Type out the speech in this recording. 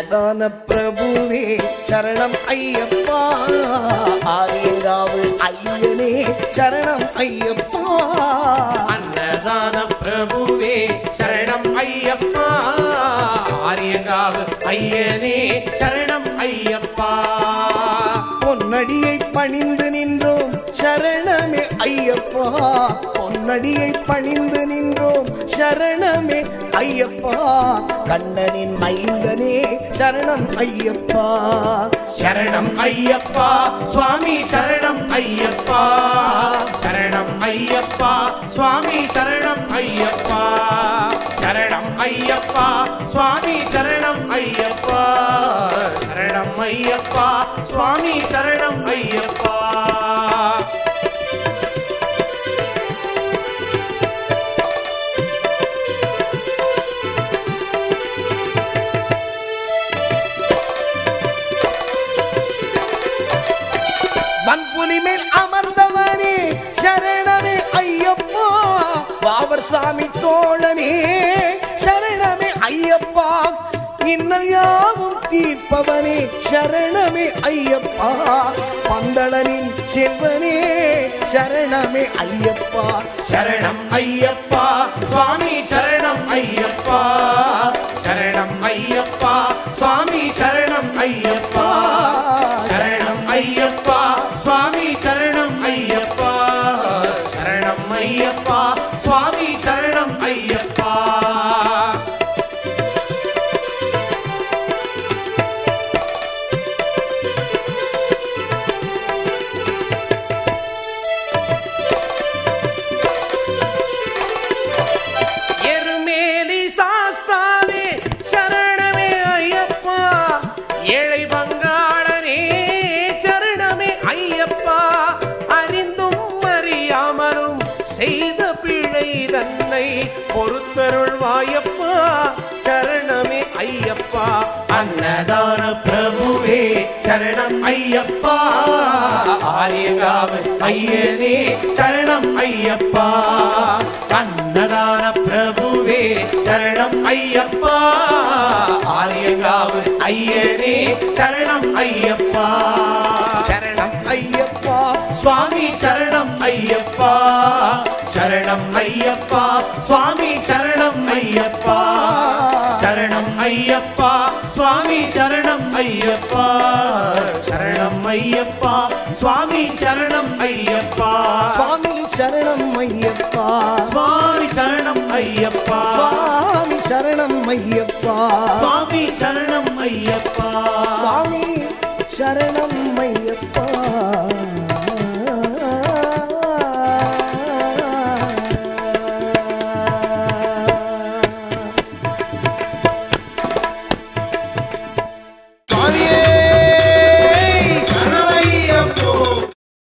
அன்னதான பிரபுவே சரணம் ஐயப்பா ஆரியங்காவு ஐயனே சரணம் ஐயப்பா அன்னதான பிரபுவே சரணம் ஐயப்பா ஆரியங்காவு ஐயனே சரணம் ஐயப்பா பொன்னடியை பணிந்து நின்றோம் சரணமே ஐயப்பா பொன்னடியை பணிந்து நின்றோம் சரணமே ஐயப்பா கண்ணனின் மைந்தனே சரணம் ஐயப்பா சரணம் ஐயப்பா சுவாமி சரணம் ஐயப்பா சரணம் ஐயப்பா சுவாமி சரணம் ஐயப்பா சரணம் ஐயப்பா சுவாமி சரணம் ஐயப்பா சரணம் ஐயப்பா சுவாமி சரணம் ஐயப்பா வன்புலி மேல் அமர்ந்தவனே சரணமே ஐயப்பா பாபர் சாமி தோழனே சரணமே ஐயப்பா இன்னல் யாவும் தீர்ப்பவனே சரணமே ஐயப்பா பந்தளனின் செல்வனே சரணமே ஐயப்பா சரணம் ஐயப்பா சுவாமி சரணம் ஐயப்பா சரணம் ஐயப்பா சுவாமி சரணம் ஐயப்பா சரணம் ஐயப்பா சுவாமி சரணம் ஐயப்பா சரணம் ஐயப்பா சுவாமி சரணம் ஐயப்பா எருமேலி சாஸ்தாவே சரணமே ஐயப்பா ஏழை பங்காளனே சரணமே ஐயப்பா அறிந்தும் அறியாமலும் செய்த பிழை தன்னை பொறுத்தருள்வாயப்பா சரணமே ஐயப்பா அன்னதான பிரபுவே சரணம் ஐயப்பா ஆரியங்காவு ஐயனே சரணம் ஐயப்பா அன்னதான பிரபுவே சரணம் ஐயப்பா ஆரியங்காவு ஐயனே சரணம் ஐயப்பா சரணம் ஐயப்பா சுவாமி சரணம் ஐயப்பா சரணம் ஐயப்பா சுவாமி சரணம் ஐயப்பா சரணம் ஐயப்பா சுவாமி சரணம் ஐயப்பா சரணம் ஐயப்பா சுவாமி சரணம் ஐயப்பா சுவாமி சரணம் ஐயப்பா சுவாமி சரணம் ஐயப்பா சுவாமி சரணம் ஐயப்பா சுவாமி சரணம் ஐயப்பா சுவாமி சரணம் ஐயப்பா